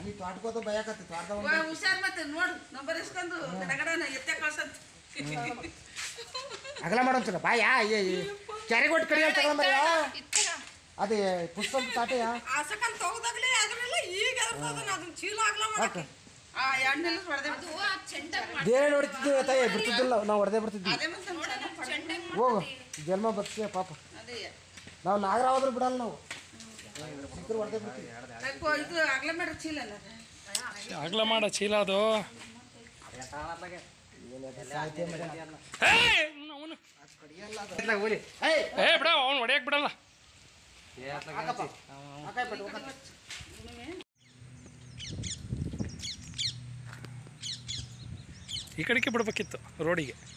ಅಲ್ಲಿ ತ್ವಾಟ್ಕೋತ ಬಯಕತ್ತಿ ತ್ವಾಟ್ದ ವಾ, ಹುಷಾರ್ ಮತ್ತೆ ನೋಡು ನಂಬರ್ ಇಸ್ಕೊಂಡು ಗಡಗಡನ ಎತ್ತೆ ಕಳ್ಸಂತ ಅಗಲ ಮಾಡೋಂತಿಲ್ಲ ಬಾ ಯಾ ಕೆರೆಗೆ ಒಟ್ಟು ಕಡಿಯಲ್ ತಗೊಂಬರ ಅದೇ ಪುಸ್ತಕ ತಾಟೆಯ ಆ ಸಕಲ್ ತಗೋದಾಗ್ಲೇ ಅದ್ರಲ್ಲ ಈಗ ಅದನ್ನ ಅದನ್ನ ಚೀಲ ಆಗ್ಲ ಮಾಡಕ್ಕೆ ಆ ಎಣ್ಣೆಲ್ಲ ಹೊಡೆದೆ ಅದು ಆ ಚೆಂಡಾಗ್ ಮಾಡ್- ಬೇರೆ ನೋಡ್ತಿದ್ವಿ ತಾಯಿ ಬಿಡ್ತಿದ್ದಿಲ್ಲ ನಾವು ಹೊಡೆದೇ ಬಿಡ್ತಿದ್ವಿ ಅದೇ ಮತ್ತೆ ನೋಡು, ಅದು ಚೆಂಡಾಗ್ ಹೋಗು ಮಾಡ್ತೀವಿ. ಜನ್ಮ ಬರ್ತೀಯ ಪಾಪ ಅದೇ ನಾವು ನಾಗರಾವಾದ್ರೂ ಬಿಡಲ್ಲ ನಾವು ಸಿಕ್ಕರು ಹೊಡೆದೇ ಬಿಡ್ತೀವಿ ಯಾಕೋ ಇದು ಆಗ್ಲ ಮಾಡ್ರ ಚೀಲ ಅಲ್ಲ ಅಗಲ ಮಾಡ ಚೀಲ ಅದು ಏ ಅವ್ನು ಏ ಬಿಡ ಅವ್ನು ಹೊಡ್ಯಕ್ ಬಿಡಲ್ಲ ಈ ಕಡೆಗೆ ಬಿಡ್ಬೇಕಿತ್ತು ರೋಡಿಗೆ